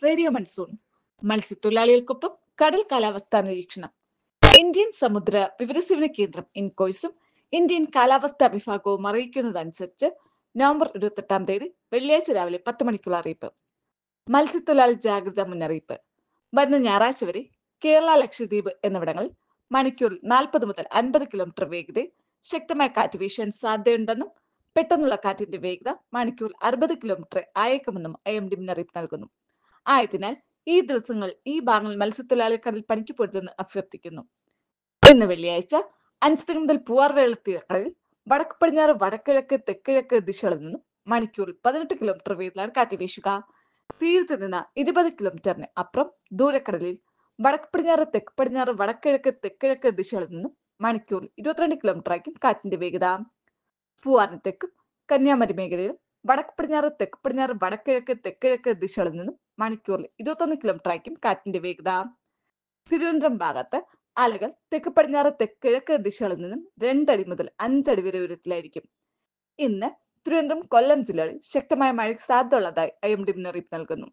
radio monsoon മത്സ്യത്തൊഴിലാളികൾക്കൊപ്പം കടൽ കാലാവസ്ഥാ നിരീക്ഷണം ഇന്ത്യൻ സമുദ്ര വിവരസേവന കേന്ദ്രം ഇൻകോയ്സും ഇന്ത്യൻ കാലാവസ്ഥാ വിഭാഗവും അറിയിക്കുന്നതനുസരിച്ച് നവംബർ ഇരുപത്തെട്ടാം തീയതി വെള്ളിയാഴ്ച രാവിലെ പത്ത് മണിക്കുള്ള അറിയിപ്പ് മത്സ്യത്തൊഴിലാളി ജാഗ്രതാ മുന്നറിയിപ്പ് വരുന്ന ഞായറാഴ്ച വരെ കേരള ലക്ഷദ്വീപ് എന്നിവിടങ്ങളിൽ മണിക്കൂറിൽ നാൽപ്പത് മുതൽ അൻപത് കിലോമീറ്റർ വേഗതയിൽ ശക്തമായ കാറ്റ് വീശാൻ സാധ്യതയുണ്ടെന്നും പെട്ടെന്നുള്ള കാറ്റിന്റെ വേഗത മണിക്കൂറിൽ അറുപത് കിലോമീറ്റർ ആയേക്കുമെന്നും ഐ എം ഡി മുന്നറിയിപ്പ് നൽകുന്നു ആയതിനാൽ ഈ ദിവസങ്ങളിൽ ഈ ഭാഗങ്ങളിൽ മത്സ്യത്തൊഴിലാളി കടൽ പണിക്ക് പോരുതെന്ന് അഭ്യർത്ഥിക്കുന്നു ഇന്ന് വെള്ളിയാഴ്ച അഞ്ച് മുതൽ പൂവാർവേള തീരക്കടലിൽ വടക്ക് പടിഞ്ഞാറ് വടക്കിഴക്ക് തെക്കിഴക്ക് ദിശകളിൽ നിന്നും മണിക്കൂറിൽ പതിനെട്ട് കിലോമീറ്റർ വേഗത്തിലാണ് കാറ്റ് വീശുക തീരത്ത് നിന്ന് ഇരുപത് കിലോമീറ്ററിന് അപ്പുറം ദൂരക്കടലിൽ വടക്ക് പടിഞ്ഞാറ് തെക്ക് പടിഞ്ഞാറ് വടക്കിഴക്ക് തെക്കിഴക്ക് ദിശകളിൽ നിന്നും മണിക്കൂറിൽ ഇരുപത്തിരണ്ട് കിലോമീറ്റർ ആയിരിക്കും കാറ്റിന്റെ വേഗത പൂവാറിന് തെക്കും കന്യാകുമാരി മേഖലയിലും വടക്ക് പടിഞ്ഞാറ് തെക്ക് പടിഞ്ഞാറ് വടക്കിഴക്ക് തെക്കിഴക്ക് ദിശകളിൽ നിന്നും മണിക്കൂറിൽ ഇരുപത്തൊന്ന് കിലോമീറ്റർ ആയിരിക്കും കാറ്റിന്റെ വേഗത തിരുവനന്തപുരം ഭാഗത്ത് അലകൾ തെക്ക് പടിഞ്ഞാറ് തെക്കിഴക്ക് ദിശകളിൽ നിന്നും രണ്ടടി മുതൽ അഞ്ചടി വരെ ഉയരത്തിലായിരിക്കും ഇന്ന് തിരുവനന്തപുരം കൊല്ലം ജില്ലകളിൽ ശക്തമായ മഴയ്ക്ക് സാധ്യതയുള്ളതായി ഐ എം ഡി മുന്നറിയിപ്പ് നൽകുന്നു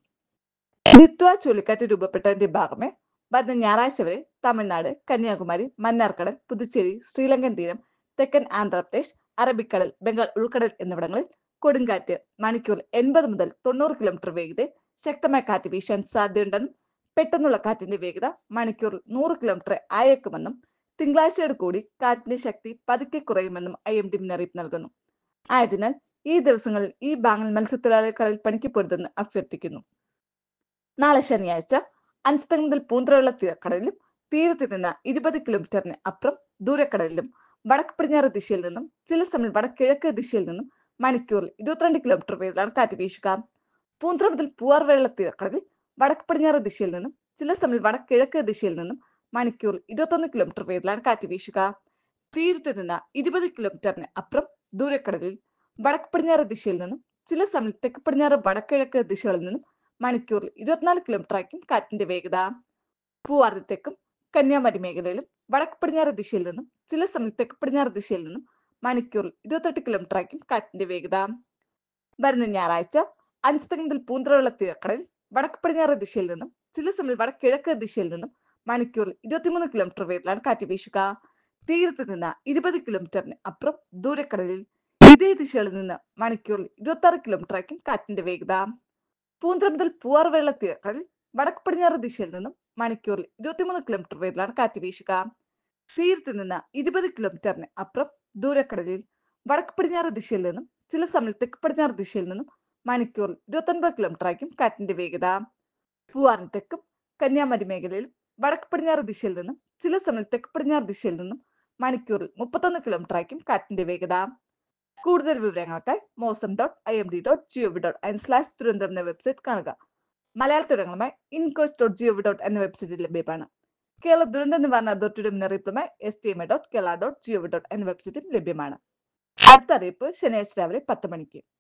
നിത്വ ചുഴലിക്കാറ്റ് രൂപപ്പെട്ടതിന്റെ ഭാഗമേ വരുന്ന ഞായറാഴ്ച വരെ തമിഴ്നാട് കന്യാകുമാരി മന്നാർക്കടൽ പുതുച്ചേരി ശ്രീലങ്കൻ തീരം തെക്കൻ ആന്ധ്രാപ്രദേശ് അറബിക്കടൽ ബംഗാൾ ഉൾക്കടൽ എന്നിവിടങ്ങളിൽ കൊടുങ്കാറ്റ് മണിക്കൂറിൽ എൺപത് മുതൽ തൊണ്ണൂറ് കിലോമീറ്റർ വേഗതയിൽ ശക്തമായ കാറ്റ് വീശാൻ സാധ്യതയുണ്ടെന്നും പെട്ടെന്നുള്ള കാറ്റിന്റെ വേഗത മണിക്കൂറിൽ നൂറ് കിലോമീറ്റർ ആയേക്കുമെന്നും തിങ്കളാഴ്ചയോട് കൂടി കാറ്റിന്റെ ശക്തി പതുക്കെ കുറയുമെന്നും ഐ എം ഡി മുന്നറിയിപ്പ് നൽകുന്നു ആയതിനാൽ ഈ ദിവസങ്ങളിൽ ഈ ഭാഗങ്ങൾ മത്സ്യത്തൊഴിലാളി കടൽ പണിക്ക് പൊരുതെന്ന് അഭ്യർത്ഥിക്കുന്നു നാളെ ശനിയാഴ്ച അഞ്ച് മുതൽ പൂന്തറയുള്ള തീരക്കടലിലും തീരത്ത് നിന്ന് ഇരുപത് കിലോമീറ്ററിന് അപ്പുറം ദൂരക്കടലിലും വടക്ക് പടിഞ്ഞാറ് ദിശയിൽ നിന്നും ചില സമയം വടക്കിഴക്ക് ദിശയിൽ നിന്നും മണിക്കൂറിൽ ഇരുപത്തിരണ്ട് കിലോമീറ്റർ വേഗത്തിലാണ് കാറ്റ് വീശുക പൂന്തറ മുതൽ പൂവാർവേള തീരക്കടലിൽ വടക്ക് പടിഞ്ഞാറ് ദിശയിൽ നിന്നും ചില സമയം വടക്കിഴക്ക് ദിശയിൽ നിന്നും മണിക്കൂറിൽ ഇരുപത്തൊന്ന് കിലോമീറ്റർ വേഗത്തിലാണ് കാറ്റ് വീശുക തീരത്ത് നിന്ന് ഇരുപത് കിലോമീറ്ററിന് അപ്പുറം ദൂരക്കടലിൽ വടക്ക് പടിഞ്ഞാറ് ദിശയിൽ നിന്നും ചില സമയം തെക്ക് പടിഞ്ഞാറ് വടക്കിഴക്ക് ദിശകളിൽ നിന്നും മണിക്കൂറിൽ ഇരുപത്തിനാല് കിലോമീറ്റർ ആയിരിക്കും കാറ്റിന്റെ വേഗത പൂവാറിന് തെക്കും കന്യാകുമാരി മേഖലയിലും വടക്ക് പടിഞ്ഞാറ് ദിശയിൽ നിന്നും ചില സമയം തെക്ക് പടിഞ്ഞാറ് ദിശയിൽ നിന്നും മണിക്കൂറിൽ ഇരുപത്തെട്ട് കിലോമീറ്റർ ആയിരിക്കും കാറ്റിന്റെ വേഗത വരുന്ന ഞായറാഴ്ച അഞ്ച് മുതൽ പൂന്തറയുള്ള തീരക്കടലിൽ വടക്ക് പടിഞ്ഞാറ് ദിശയിൽ നിന്നും ചില സമയം വടക്കിഴക്ക് ദിശയിൽ നിന്നും മണിക്കൂറിൽ ഇരുപത്തിമൂന്ന് കിലോമീറ്റർ വേഗത്തിലാണ് കാറ്റ് വീശുക തീരത്ത് നിന്ന് ഇരുപത് കിലോമീറ്ററിന് അപ്പുറം ദൂരക്കടലിൽ ഇതേ ദിശകളിൽ നിന്ന് മണിക്കൂറിൽ ഇരുപത്തി ആറ് കിലോമീറ്റർ ആയിരിക്കും കാറ്റിന്റെ വേഗത പൂന്തറ മുതൽ പൂവാർവേള തീരക്കടലിൽ വടക്ക് പടിഞ്ഞാറ് ദിശയിൽ നിന്നും മണിക്കൂറിൽ ഇരുപത്തിമൂന്ന് കിലോമീറ്റർ വേഗത്തിലാണ് കാറ്റ് വീശുക തീരത്ത് നിന്ന് ഇരുപത് കിലോമീറ്ററിന് അപ്പുറം ദൂരക്കടലിൽ വടക്ക് പടിഞ്ഞാറ് ദിശയിൽ നിന്നും ചില സമയം തെക്ക് പടിഞ്ഞാറ് ദിശയിൽ നിന്നും മണിക്കൂറിൽ ഇരുപത്തൊൻപത് കിലോമീറ്റർ ആയിരിക്കും കാറ്റിന്റെ വേഗത പൂവാറിന് തെക്കും കന്യാകുമാരി മേഖലയിലും വടക്ക് പടിഞ്ഞാറ് ദിശയിൽ നിന്നും ചില സമയം തെക്ക് പടിഞ്ഞാറ് ദിശയിൽ നിന്നും മണിക്കൂറിൽ മുപ്പത്തൊന്ന് കിലോമീറ്റർ ആയിരിക്കും കാറ്റിന്റെ വേഗത കൂടുതൽ വിവരങ്ങൾക്കായി Mausam dot I M D dot GOV dot in slash Thiruvananthapuram എന്ന വെബ്സൈറ്റ് കാണുക മലയാള തുടങ്ങളുമായി ഇൻകോസ് ഡോട്ട് ജിഒവി ഡോട്ട് എന്ന വെബ്സൈറ്റിൽ ലഭ്യമാണ് കേരള ദുരന്ത നിവാരണ അതോറിറ്റിയുടെ മുന്നറിയിപ്പുമായി S T M A dot Kerala dot GOV dot എന്ന വെബ്സൈറ്റും ലഭ്യമാണ് അടുത്ത അറിയിപ്പ് ശനിയാഴ്ച രാവിലെ പത്ത് മണിക്ക്